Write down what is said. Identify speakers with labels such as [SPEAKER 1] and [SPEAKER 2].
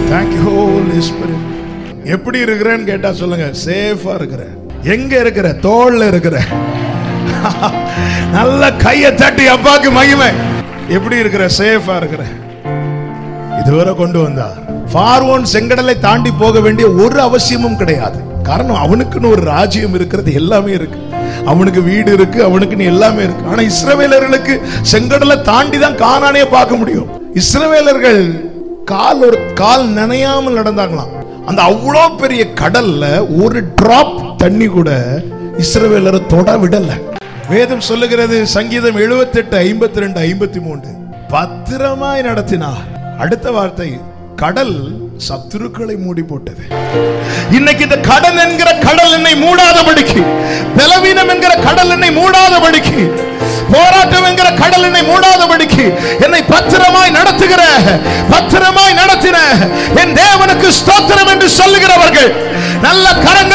[SPEAKER 1] Thank you, Holy Spirit. எப்படி இருக்கிறேன்னு கேட்டா சொல்லுங்க சேஃபா இருக்கிற எங்க இருக்கிற தோல்ல இருக்கிற நல்ல கையை தட்டி அப்பாக்கு மகிமை எப்படி இருக்கிற சேஃபா இருக்கிற இதுவரை கொண்டு வந்தா பார்வோன் செங்கடலை தாண்டி போக வேண்டிய ஒரு அவசியமும் கிடையாது காரணம் அவனுக்குன்னு ஒரு ராஜ்யம் இருக்கிறது எல்லாமே இருக்கு அவனுக்கு வீடு இருக்கு அவனுக்குன்னு எல்லாமே இருக்கு ஆனா இஸ்ரவேலர்களுக்கு செங்கடலை தாண்டி தான் கானானே பார்க்க முடியும் இஸ்ரவேலர்கள் கால் ஒரு கால் நனையாமல் நடந்தாங்களாம் அந்த அவ்வளோ பெரிய கடல்ல ஒரு டிராப் தண்ணி கூட இஸ்ரவேலரை தொட விடல வேதம் சொல்லுகிறது சங்கீதம் 78 ஐம்பத்தி ரெண்டு ஐம்பத்தி மூன்று பத்திரமாய் நடத்தினார் அடுத்த வார்த்தை கடல் சத்துருக்களை மூடி போட்டது இன்னைக்கு இந்த கடல் என்கிற கடல் என்னை மூடாதபடிக்கு பலவீனம் என்கிற கடல் என்னை மூடாதபடிக்கு போராட்டம் என்கிற கடல் என்னை மூடாதபடிக்கு என்னை பத்திரமாய் நடத்துகிற பத்திரமாய் நடத்தின என் தேவனுக்கு ஸ்தோத்திரம் என்று சொல்லுகிறவர்கள் நல்ல கரங்கள்